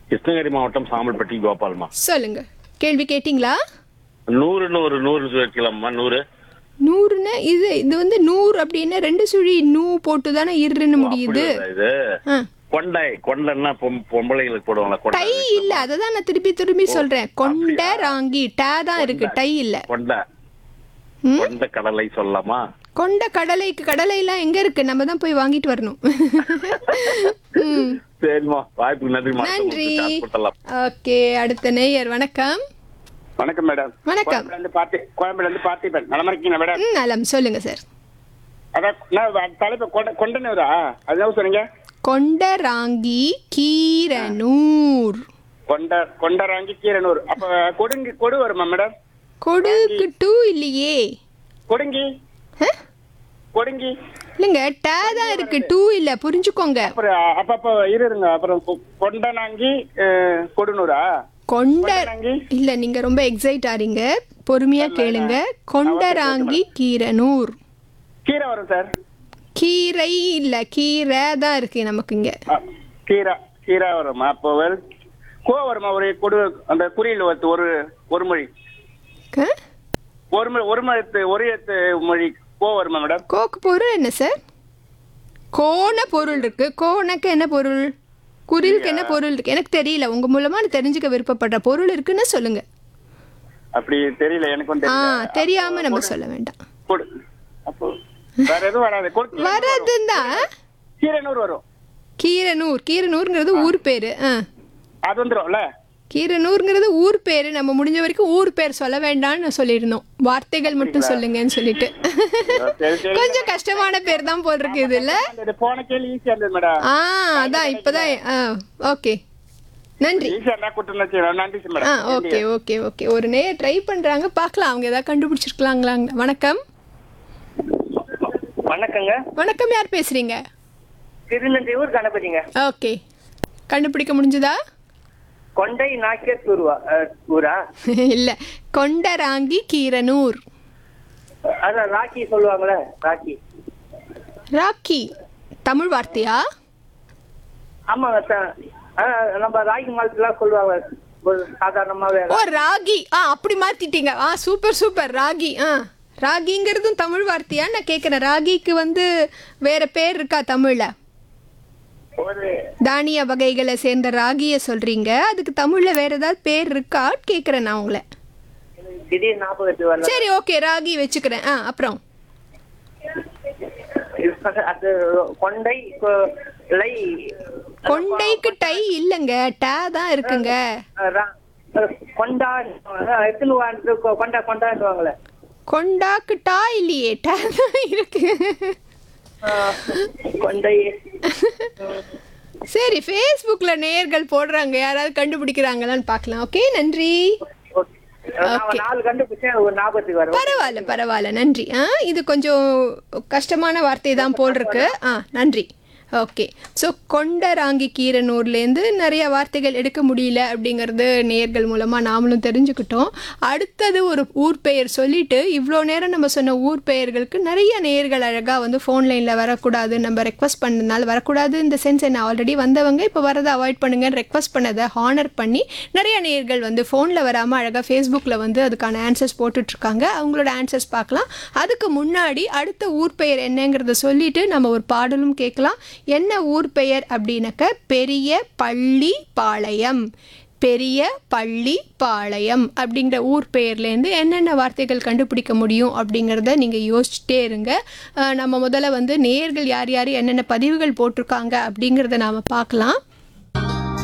கிருஷ்ணகிரி மாவட்டம் சாம்பல்பட்டி கோபால்மா சொல்லுங்க கேள்வி கேட்டிங்களா நூறு நூறு நூறு வைக்கலாமா நூறு நூறுன்னு இது இது வந்து நூறு அப்படின்னு ரெண்டு சுழி நூ போட்டு தானே இருன்னு முடியுது அப்படியா இது ஆ. கொண்டை கொண்டைன்னா பொம்- பொம்பளைங்களுக்கு போடுவாங்களா கொண்டை டை இல்ல அதை தான் நான் திருப்பி திருப்பி சொல்றேன் கொண்ட ராங்கி டே தான் இருக்கு டை இல்ல கொண்டை ம்? கொண்ட கடலை சொல்லலாமா கொண்ட கடலைக்கு கடலைலாம் எங்க இருக்கு நம்ம தான் போய் வாங்கிட்டு வரணும் ம். சரிம்மா வாய்ப்புக்கு நன்றிமா நன்றி உங்களுக்கு கொடுத்துடலாம் ஓகே அடுத்த நேயர் வணக்கம் வணக்கம் மேடம் வணக்கம். கோயம்புல இருந்து பார்த்தி கோயம்புல இருந்து பார்த்திபன் நலமா இருக்கீங்க மேடம் ம், நலம் சொல்லுங்க சார் அதான் நான் தலைப்பு கொண்ட கொண்டனூரா அதுதான் சொன்னீங்க கொண்ட ராங்கி கீரனூர் கொண்ட கொண்டராங்கி கீரனூர் அப்ப கொடுங்கி கொடு வருமா மேடம் கொடுக்கு டூ இல்லையே கொடுங்கி ஆ? கொடுங்கி இல்லைங்க டே தான் இருக்கு டூ இல்ல புரிஞ்சுக்கோங்க அப்புறம் அப்ப அப்ப இருங்க அப்புறம் கொ- கொண்டனாங்கி அஹ், கொடுனூரா கொண்ட கொண்டராங்கி இல்ல நீங்க ரொம்ப எக்ஸைட் ஆறீங்க பொறுமையா கேளுங்க கொண்டராங்கி கீரனூர் கீரை வரும் சார் கீரை இல்ல கீரை தான் இருக்கு நமக்கு இங்க அ, கீரை கீரை வருமா அப்போ வெறும் கோ வருமா ஒரு கொடு அந்த குறியில் வந்து ஒரு ஒரு மொழி க? ஒரு மொழி ஒரு மொழி ஒரு எழுத்து மொழி கோ வருமா மேடம் கோக்கு பொருள் என்ன சார் கோண பொருள் இருக்கு கோணக்கு என்ன பொருள் குரிலுக்கு என்ன பொருள் இருக்கு எனக்கு தெரியல உங்க மூலமா நான் தெரிஞ்சுக்க விருப்பப்படுற பொருள் இருக்குன்னு சொல்லுங்க அப்படி தெரியல எனக்கும் ஆ தெரியல தெரியாம நம்ம சொல்ல வேண்டாம் கொடு அப்போ வேற எதுவும் வராது கொடு வரதுதான் கீரனூர் வரும் கீரனூர் கீரனூர்ங்கிறது ஊர் பேரு ஆ அது வந்துரும்ல கீரனூர்ங்கிறது ஊர் பேரு நம்ம முடிஞ்ச வரைக்கும் ஊர் பேர் சொல்ல வேண்டாம்னு சொல்லியிருந்தோம் வார்த்தைகள் மட்டும் சொல்லுங்கன்னு சொல்லிட்டு சரி, சரி. கொஞ்சம் கஷ்டமான பேர் தான் போல் இருக்கு இதுல அந்த போன கேள்வி ஈஸியா இருந்தது மேடம் ஆ அதான் இப்பதான் ஆ ஓகே நன்றி ஈஸியா இருந்தா கூட்டு நன்றி ஆ மேடம் ஓகே ஓகே ஓகே ஒரு நேரம் ட்ரை பண்றாங்க பார்க்கலாம் அவங்க ஏதாவது கண்டுபிடிச்சிருக்கலாங்களாங்க வணக்கம் வணக்கங்க வணக்கம் யார் பேசுறீங்க திருநெல்வேலூர் கணபதிங்க ஓகே கண்டுபிடிக்க முடிஞ்சதா கொண்டை நாக்கியர் ஊருவா அஹ், ஊரா இல்ல கொண்டராங்கி கீரனூர் அதான் ராக்கி சொல்லுவாங்களே ராக்கி ராக்கி தமிழ் வார்த்தையா ஆமாங்க சார் அஹ், நம்ம ராகி மாலத்துலாம் சொல்லுவாங்க ஒரு சாதாரணமாவே ஓ ராகி ஆ அப்படி மாத்திட்டீங்க ஆ சூப்பர் சூப்பர் ராகி ஆ ராகிங்கிறதும் தமிழ் வார்த்தையா நான் கேட்குறேன் ராகிக்கு வந்து வேற பேர் இருக்கா தமிழ்ல ஒரு தானிய வகைகளை சேர்ந்த ராகியை சொல்றீங்க அதுக்கு தமிழ்ல வேற ஏதாவது பேர் இருக்கா கேட்குறேன் நான் உங்களை திடீர் ஞாபகத்துக்கு வரல சரி ஓகே ராகி வச்சுக்கிறேன் ஆ அப்புறம் அது கொண்டை கொ- லை கொண்டைக்கு டை இல்லைங்க டே தான் இருக்குங்க அஹ், ரா- அஹ், கொண்டா அஹ், எத்தனை வாண்டு கொ- கொண்டா கொண்டாடுவாங்களே கொண்டாக்கு டா இல்லையே டே தான் இருக்கு அஹ், கொண்டை சரி ஃபேஸ்புக்ல நேர்கள் போடுறாங்க யாராவது கண்டுபிடிக்கிறாங்களான்னு பார்க்கலாம் ஓகே நன்றி ஓகே. நான் நாலு கண்டுபிடிச்சேன் ஒரு ஞாபகத்துக்கு வரும் பரவாயில்ல பரவாயில்ல நன்றி ஆ இது கொஞ்சம் கஷ்டமான வார்த்தை தான் போல் இருக்கு ஆ நன்றி ஓகே ஸோ கொண்டராங்கி கீரனூர்லேருந்து நிறைய வார்த்தைகள் எடுக்க முடியல அப்படிங்கிறது நேர்கள் மூலமாக நாமளும் தெரிஞ்சுக்கிட்டோம் அடுத்தது ஒரு ஊர் பெயர் சொல்லிட்டு இவ்வளோ நேரம் நம்ம சொன்ன ஊர் பெயர்களுக்கு நிறைய நேர்கள் அழகாக வந்து ஃபோன் லைனில் வரக்கூடாது நம்ம ரெக்வஸ்ட் பண்ணதுனால வரக்கூடாது இந்த சென்ஸ் என்ன ஆல்ரெடி வந்தவங்க இப்போ வரதை அவாய்ட் பண்ணுங்கன்னு ரெக்வஸ்ட் பண்ணதை ஹானர் பண்ணி நிறைய நேர்கள் வந்து ஃபோனில் வராமல் அழகாக ஃபேஸ்புக்கில் வந்து அதுக்கான ஆன்சர்ஸ் போட்டுட்ருக்காங்க அவங்களோட ஆன்சர்ஸ் பார்க்கலாம் அதுக்கு முன்னாடி அடுத்த ஊர் பெயர் என்னங்கிறத சொல்லிட்டு நம்ம ஒரு பாடலும் கேட்கலாம் என்ன ஊர் பெயர் அப்படின்னாக்க பெரிய பள்ளி பாளையம் பெரிய பள்ளி பாளையம் அப்படிங்கிற ஊர் பெயர்லேருந்து என்னென்ன வார்த்தைகள் கண்டுபிடிக்க முடியும் அப்படிங்கிறத நீங்கள் யோசிச்சுட்டே இருங்க அஹ் நம்ம முதல்ல வந்து நேர்கள் யார் யார் என்னென்ன பதிவுகள் போட்டிருக்காங்க அப்படிங்கிறத நாம் பார்க்கலாம்